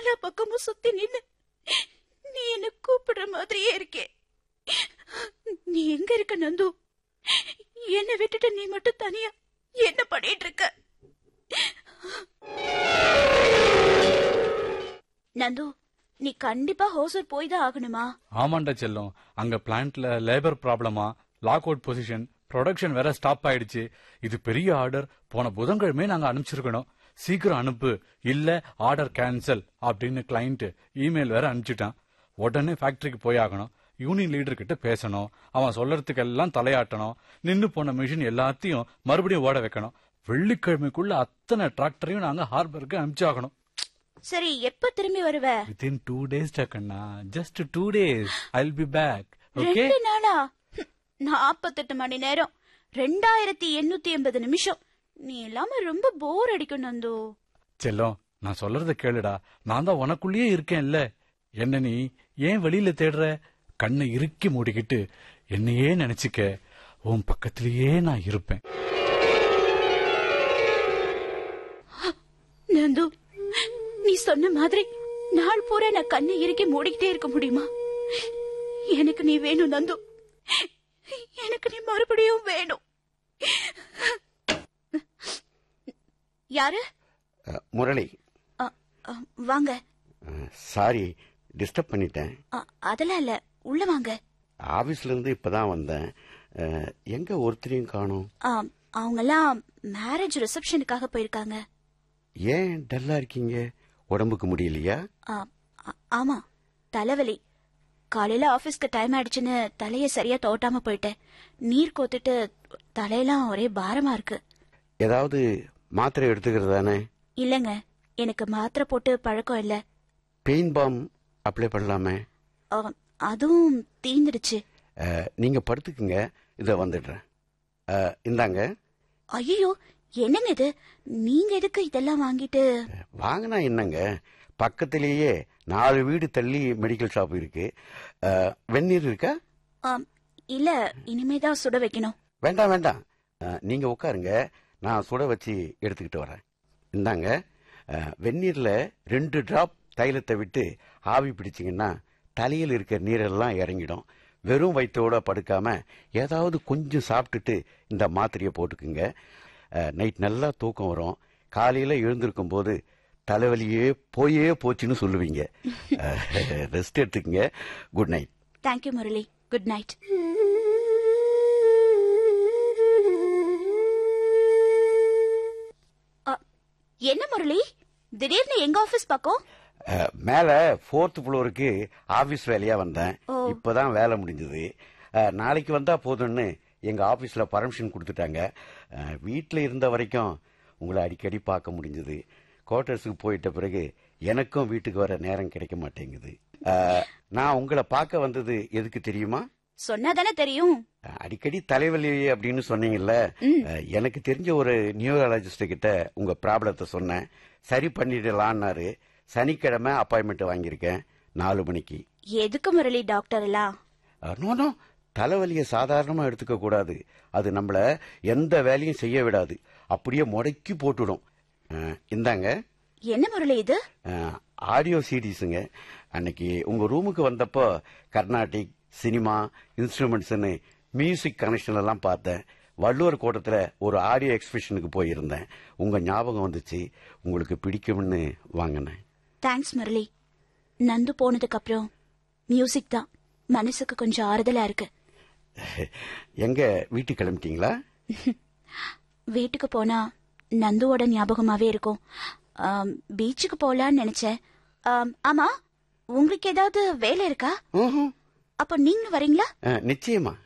நாலா பக்கமும் சுத்தி நின்னு நீ என்ன கூப்பிடுற மாதிரியே இருக்கே நீ எங்க இருக்க நந்து என்ன விட்டுட்டு நீ மட்டும் தனியா என்ன பண்ணிட்டு இருக்க நந்து நீ கண்டிப்பா ஹோசூர் போய் தான் ஆகணுமா ஆமாண்டா செல்லம் அங்க பிளான்ட்ல லேபர் ப்ராப்ளமா லாக் அவுட் பொசிஷன் ப்ரொடக்ஷன் வேற ஸ்டாப் ஆயிடுச்சு இது பெரிய ஆர்டர் போன புதன்கிழமை நாங்க அனுப்பிச்சிருக்கணும் சீக்கிரம் அனுப்பு இல்ல ஆர்டர் கேன்சல் அப்படின்னு கிளைண்ட் இமெயில் வேற அனுப்பிச்சிட்டான் உடனே ஃபேக்டரிக்கு போய் ஆகணும் யூனியன் லீடர் கிட்ட பேசணும் அவன் சொல்றதுக்கு எல்லாம் தலையாட்டணும் நின்னு போன மிஷின் எல்லாத்தையும் மறுபடியும் ஓட வைக்கணும் வெள்ளிக்கிழமைக்குள்ள அத்தனை டிராக்டரையும் நாங்க ஹார்பருக்கு அனுப்பிச்சாகணும் சரி எப்ப திரும்பி வருவ வித்தின் டூ டேஸ் டக்கண்ணா just two days I be back okay ரெண்டு நாளா நாப்பத்தெட்டு மணி நேரம் ரெண்டாயிரத்தி எண்ணூத்தி எண்பது நிமிஷம் நீ இல்லாம ரொம்ப போர் அடிக்கும் நந்து செல்லம் நான் சொல்றத கேளுடா நான் தான் உனக்குள்ளேயே இருக்கேன்ல என்ன நீ ஏன் வெளியில தேடுற கண்ணை இறுக்கி மூடிக்கிட்டு என்னையே நினைச்சுக்க உன் பக்கத்திலேயே நான் இருப்பேன் நந்து நீ சொன்ன மாதிரி நாள் பூரா நான் கண்ணை இறுக்கி மூடிக்கிட்டே இருக்க முடியுமா எனக்கு நீ வேணும் நந்து எனக்கு நீ மறுபடியும் வேணும் யாரு அ, முரளி அ, அ, வாங்க சாரி டிஸ்டர்ப் பண்ணிட்டேன் அ, அதெல்லாம் இல்ல உள்ள வாங்க ஆபீஸ்ல இருந்து இப்பதான் வந்தேன் அ, எங்க ஒருத்தரையும் காணோம் ஆம், அவங்கெல்லாம் மேரேஜ் ரிசப்ஷனுக்காக போயிருக்காங்க ஏன் டல்லா இருக்கீங்க உடம்புக்கு முடியலையா ஆ, ஆ- ஆமா தலைவலி காலையில ஆபீஸ்க்கு டைம் ஆயிடுச்சுன்னு தலைய சரியா தோட்டாம போயிட்டேன் நீர் கோத்துட்டு தலையெல்லாம் ஒரே பாரமா இருக்கு ஏதாவது மாத்திரை எடுத்துக்கிறது தானே இல்லங்க எனக்கு மாத்திரை போட்டு பழக்கம் இல்ல பெயின் பாம் அப்ளை பண்ணலாமே ஆ, அதுவும் தீந்துடுச்சு அ, நீங்க படுத்துக்குங்க இத வந்துடுறேன் அ, இந்தாங்க ஐயோ என்னங்க இது நீங்க எதுக்கு இதெல்லாம் வாங்கிட்டு வாங்கினா என்னங்க பக்கத்திலேயே நாலு வீடு தள்ளி மெடிக்கல் ஷாப் இருக்கு அ, வெந்நீர் இருக்கா ஆம், இல்ல இனிமேதான் சுட வைக்கணும் வேண்டாம் வேண்டாம் அஹ், நீங்க உட்காருங்க நான் சுட வச்சு எடுத்துக்கிட்டு வரேன் இந்தாங்க அஹ், வெந்நீர்ல ரெண்டு டிராப் தைலத்தை விட்டு ஆவி பிடிச்சிங்கன்னா தலையில் இருக்கிற நீரெல்லாம் இறங்கிடும் வெறும் வயிற்றோட படுக்காம ஏதாவது கொஞ்சம் சாப்பிட்டுட்டு இந்த மாத்திரையை போட்டுக்குங்க நைட் நல்லா தூக்கம் வரும் காலையில எழுந்திருக்கும் போது தலைவலியே போயே போச்சுன்னு சொல்லுவீங்க ரெஸ்ட் எடுத்துக்கங்க good night thank you Murali good night என்ன முரளி திடீர்னு எங்க ஆபீஸ் பக்கம் அஹ், மேல ஃபோர்த் ஃப்ளோருக்கு ஆபீஸ் வேலையா வந்தேன் ஓ. இப்பதான் வேலை முடிஞ்சது அஹ், நாளைக்கு வந்தா போதும்னு எங்க ஆபீஸ்ல பர்மிஷன் கொடுத்துட்டாங்க அஹ், வீட்ல இருந்த வரைக்கும் உங்களை அடிக்கடி பார்க்க முடிஞ்சது குவார்டர்ஸுக்கு போயிட்ட பிறகு எனக்கும் வீட்டுக்கு வர நேரம் கிடைக்க மாட்டேங்குது அஹ், நான் உங்களை பார்க்க வந்தது எதுக்கு தெரியுமா சொன்னாதானே தெரியும் அஹ், அடிக்கடி தலைவலி அப்படின்னு சொன்னீங்கல்ல அஹ், எனக்கு தெரிஞ்ச ஒரு நியூரலாஜிஸ்ட் கிட்ட உங்க ப்ராப்ளத்தை சொன்னேன் சரி பண்ணிடலான்னாரு சனிக்கிழமை அப்பாயின்மெண்ட் வாங்கியிருக்கேன் நாலு மணிக்கு எதுக்கு முரளி டாக்டர் எல்லாம் அஹ், நோ நோ தலைவலியை சாதாரணமா எடுத்துக்க கூடாது அது நம்மள எந்த வேலையும் செய்ய விடாது அப்படியே முடக்கி போட்டுடும் அஹ், இந்தாங்க என்ன முரளி இது ஆடியோ சிடிஸுங்க அன்னைக்கு உங்க ரூமுக்கு வந்தப்போ கர்நாடிக் சினிமா இன்ஸ்ட்ருமெண்ட்ஸ்னு மியூசிக் கனெக்ஷன் எல்லாம் பார்த்தேன் வள்ளுவர் கோட்டத்துல ஒரு ஆடியோ எக்ஸிபிஷனுக்கு போயிருந்தேன் உங்க ஞாபகம் வந்துச்சு உங்களுக்கு பிடிக்கும்னு வாங்கினேன் தேங்க்ஸ் முரளி நந்து போனதுக்கு அப்புறம் மியூசிக் தான் மனசுக்கு கொஞ்சம் ஆறுதலா இருக்கு எங்க வீட்டுக்கு கிளம்பிட்டீங்களா வீட்டுக்கு போனா நந்துவோட ஞாபகமாவே இருக்கும் ஆம், பீச்சுக்கு போலான்னு நினைச்சேன் ஆம், ஆமா உங்களுக்கு ஏதாவது வேலை இருக்கா ம்ஹும். அப்ப நீங்க வரீங்களா அஹ், நிச்சயமா